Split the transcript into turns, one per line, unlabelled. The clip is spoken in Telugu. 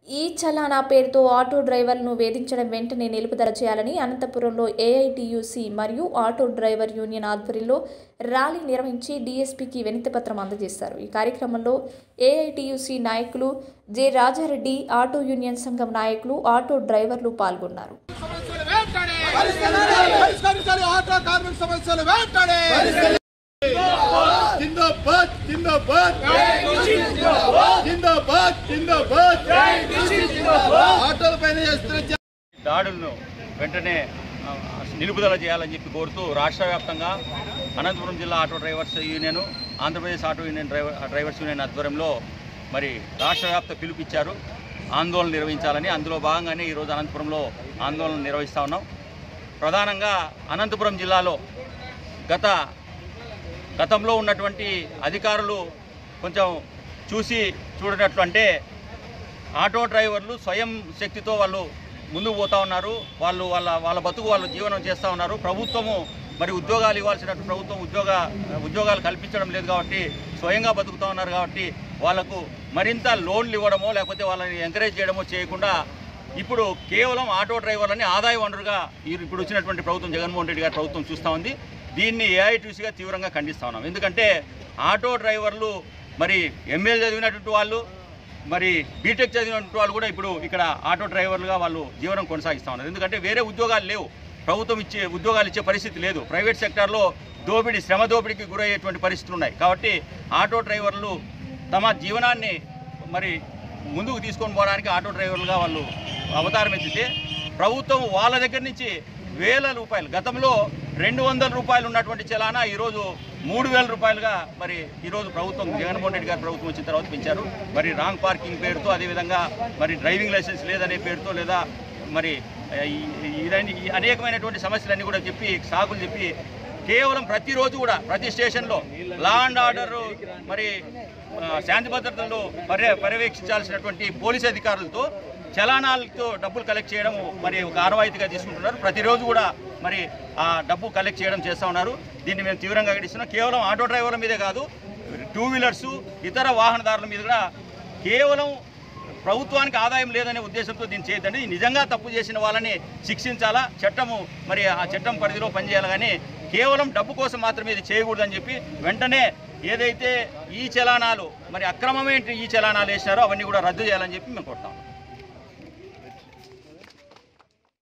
ఈ చలానా పేరుతో ఆటో డ్రైవర్లను వేధించడం వెంటనే నిలుపుదల చేయాలని అనంతపురంలో ఏఐటియుసి మరియు ఆటో డ్రైవర్ యూనియన్ ఆధ్వర్యంలో ర్యాలీ నిర్వహించి డీఎస్పీకి వినతిపత్రం అందజేశారు ఈ కార్యక్రమంలో ఏఐటియుసి నాయకులు జె రాజారెడ్డి ఆటో యూనియన్ సంఘం నాయకులు ఆటో డ్రైవర్లు పాల్గొన్నారు
సమస్యలు వెంటనే పరిష్కరించాలి ఆటో కార్మిక సమస్యలు వెంటనే
జిందాబాద్ జిందాబాద్ జిందాబాద్ జిందాబాద్ ఆటోల పైన చేస్తున్న చ-
దాడులను వెంటనే ఆ, నిలుపుదల చేయాలని చెప్పి కోరుతూ రాష్ట్ర వ్యాప్తంగా అనంతపురం జిల్లా auto drivers union Andhra Pradesh auto union driver drivers union ఆధ్వర్యంలో మరి రాష్ట్ర వ్యాప్త పిలుపిచ్చారు ఆందోళన నిర్వహించాలని అందులో భాగంగానే ఈరోజు అనంతపురంలో ఆందోళన నిర్వహిస్తూ ఉన్నాం ప్రధానంగా అనంతపురం జిల్లాలో గత గతంలో ఉన్నటువంటి అధికారులు కొంచెం చూసి చూడనట్లు అంటే ఆటో డ్రైవర్లు స్వయం శక్తితో వాళ్ళు ముందుకు పోతా ఉన్నారు వాళ్ళు వాళ్ళ వాళ్ళ బతుకు వాళ్ళు జీవనం చేస్తూ ఉన్నారు ప్రభుత్వము మరి ఉద్యోగాలు ఇవ్వాల్సినట్టు ప్రభుత్వం ఉద్యోగ ఉద్యోగాలు కల్పించడం లేదు కాబట్టి స్వయంగా బతుకుతూ ఉన్నారు కాబట్టి వాళ్ళకు మరింత లోన్లు ఇవ్వడమో లేకపోతే వాళ్ళని ఎంకరేజ్ చేయడమో చేయకుండా ఇప్పుడు కేవలం ఆటో డ్రైవర్లని ఆదాయ వనరుగా ఈ- ఇప్పుడు వచ్చినటువంటి ప్రభుత్వం జగన్మోహన్ రెడ్డి గారి ప్రభుత్వం చూస్తూ ఉంది దీన్ని ఏఐటీసీగా తీవ్రంగా ఖండిస్తా ఉన్నాం ఎందుకంటే ఆటో డ్రైవర్లు మరి ఎంఏ చదివినటువంటి వాళ్ళు మరి బీటెక్ చదివినటువంటి వాళ్ళు కూడా ఇప్పుడు ఇక్కడ ఆటో డ్రైవర్లుగా వాళ్ళు జీవనం కొనసాగిస్తూ ఉన్నారు ఎందుకంటే వేరే ఉద్యోగాలు లేవు ప్రభుత్వం ఇచ్చే ఉద్యోగాలు ఇచ్చే పరిస్థితి లేదు ప్రైవేట్ సెక్టార్లో దోపిడీ శ్రమ దోపిడీకి గురయ్యేటువంటి పరిస్థితులు ఉన్నాయి కాబట్టి ఆటో డ్రైవర్లు తమ జీవనాన్ని మరి ముందుకు తీసుకొని పోవడానికి ఆటో డ్రైవర్లుగా వాళ్ళు అవతారం ఎత్తితే ప్రభుత్వం వాళ్ళ దగ్గర నుంచి వేల రూపాయలు గతంలో రెండు వందల రూపాయలు ఉన్నటువంటి చలానా ఈరోజు మూడు వేల రూపాయలుగా మరి ఈరోజు ప్రభుత్వం జగన్మోహన్ రెడ్డి గారి ప్రభుత్వం వచ్చిన తర్వాత పెంచారు మరి రాంగ్ పార్కింగ్ పేరుతో అదేవిధంగా మరి డ్రైవింగ్ లైసెన్స్ లేదనే పేరుతో లేదా మరి ఆ, ఈ- ఈ- ఇదని ఈ అనేకమైనటువంటి సమస్యలన్నీ కూడా చెప్పి సాకులు చెప్పి కేవలం ప్రతిరోజు కూడా ప్రతి స్టేషన్లో లా అండ్ ఆర్డర్ మరి ఆ, శాంతి భద్రతలు పర్య పర్యవేక్షించాల్సినటువంటి పోలీస్ అధికారులతో చలానాలతో డబ్బులు కలెక్ట్ చేయడం మరి ఒక ఆనవాయితీగా తీసుకుంటున్నారు ప్రతిరోజు కూడా మరి ఆ డబ్బు కలెక్ట్ చేయడం చేస్తూ ఉన్నారు దీన్ని మేము తీవ్రంగా ఖండిస్తున్నాం కేవలం ఆటో డ్రైవర్ల మీదే కాదు టూ వీలర్స్ ఇతర వాహనదారుల మీద కూడా కేవలం ప్రభుత్వానికి ఆదాయం లేదనే ఉద్దేశంతో దీన్ని చేయొద్దండి ఇది నిజంగా తప్పు చేసిన వాళ్ళని శిక్షించాలా చట్టము మరి ఆ చట్టం పరిధిలో పనిచేయాలి కానీ కేవలం డబ్బు కోసం మాత్రమే ఇది చేయకూడదని చెప్పి వెంటనే ఏదైతే ఈ చలానాలు మరి అక్రమమైన ఈ చలానాలు వేసినారో అవన్నీ కూడా రద్దు చేయాలని చెప్పి మేము కోరుతాం